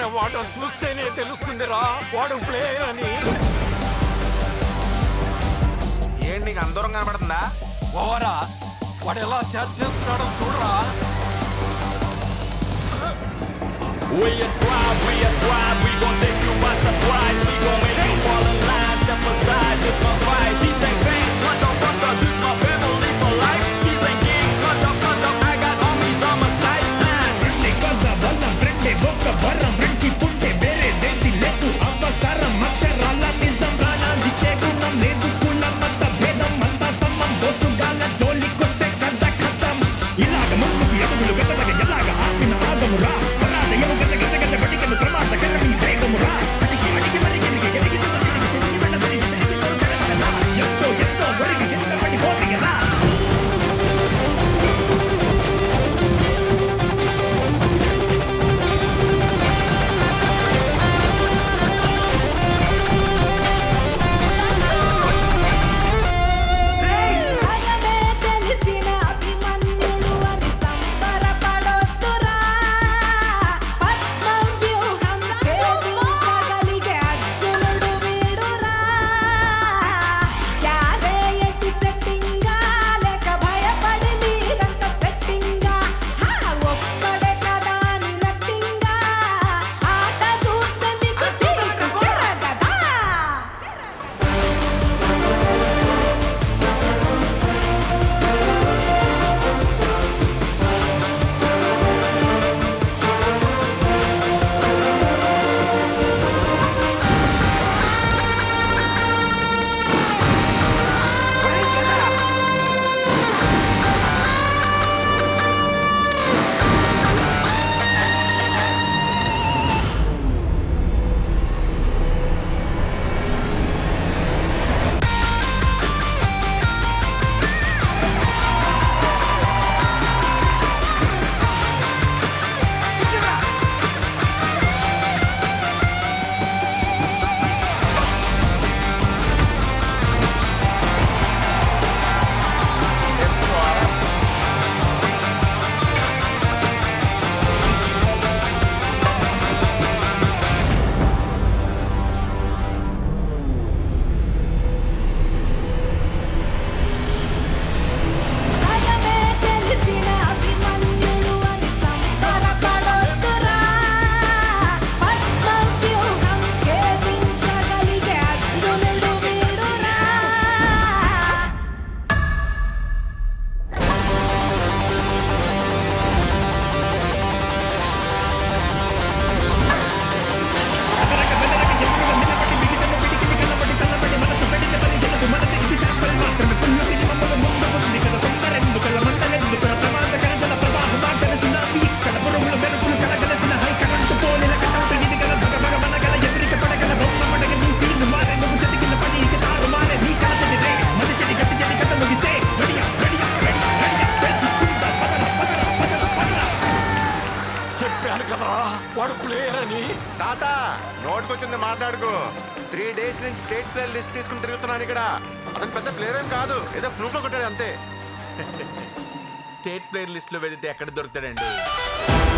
ఆయన వాటం చూస్తేనే తెలుస్తుందిరా వాడు ప్లేయర్ అని ఏంటి నీకు అంత దూరం కనబడుతుందా ఓవరా వాడు ఎలా చేత చేస్తున్నాడో చూడరా We a tribe, we a tribe, we gon' take you by surprise. We gon' make you fall in line, step aside, this my fight. These ain't banks, motherfucker, this my family for life. These ain't kings, motherfucker, I got homies on my side. ఫ్రెండే కొంత బలం ఫ్రెండే ఒక్క వరం friendship ఉంటే వేరే దేంటి లేదు అవసరం అక్షరాల నిజం ప్రాణాలిచ్చే గుణం లేదు కుల మత భేదం అంతా సమ్మం దోస్తుగాల జోలికొస్తే కథ కథం ఇలాగ ముందుకు ఎదుగులు గతగ ఎలాగ ఆపిన ఆగమురా పరాజయము గత గత గత బడికలు ప్రమాద కరణి వేగమురా అడిగి అడిగి మరి గెలిగి గెలిగి తిరిగి తిరిగి వెళ్ళబడి తిరిగి దొరకగలరా? ఎంతో ఎంతో ఒరిగి ఎంత పడిపోతే ఎలా భయమే తెలిసిన అభిమన్యుడు అని సంబరపడొద్దురా పద్మం వ్యూహం ఛేదించగలిగే అర్జునుడు వీడురా యాదే ఎట్టి సెట్టింగా లేక భయపడి మీరంత సెట్టింగా హా ఒక్కడే కదా నిలట్టింగా ఆట చూస్తే మీకు సీటు సిరగదా భయమే తెలిసిన అభిమన్యుడు అని సంబరపడొద్దురా పద్మం వ్యూహం ఛేదించగలిగే అర్జునుడు వీడురా అదరక బెదరక ఎదురుగా నిలబడి బిగిసెన పిడికిలి కలబడి తలబడి మనసు పెడితే మరి గెలుపు మనది ఇది శాంపల్ మాత్రమే ఫుల్లు సినిమమ్మల ముందు ఉంది కదా తొందరెందు కల మంటలెందు కల ప్రమాద కరజల ప్రవాహమా కలిసిన ఇక్కడ పురుగుల మెరుపులు కలగలసిన హై కరెంటు పోలిన కటౌట్ ఇది కల భగ భగ మనగల ఎదురిక పడగల బొమ్మ పడగ నీ సీను మారే నువ్వు చదికిల పని ఇక తారు మారే నీ కాచని రే మది చెడి గట్టి చెడి కథ ముగిసే రెడియా రెడియా రెడీ రెడియా పెంచుకుంటా పదర పదర పదర పదర చెప్పాను కదరా వాడు ప్లేయర్ అని తాత నోటికొచ్చింది మాట్లాడుకో త్రీ డేస్ నుంచి స్టేట్ ప్లేయర్ లిస్ట్ తీసుకుని తిరుగుతున్నాను ఇక్కడ అతను పెద్ద ప్లేయర్ ఏం కాదు ఏదో ఫ్లూక్ లో కొట్టాడు అంతే స్టేట్ ప్లేయర్ లిస్ట్ లో వెదితే ఎక్కడ దొరుకుతాడండి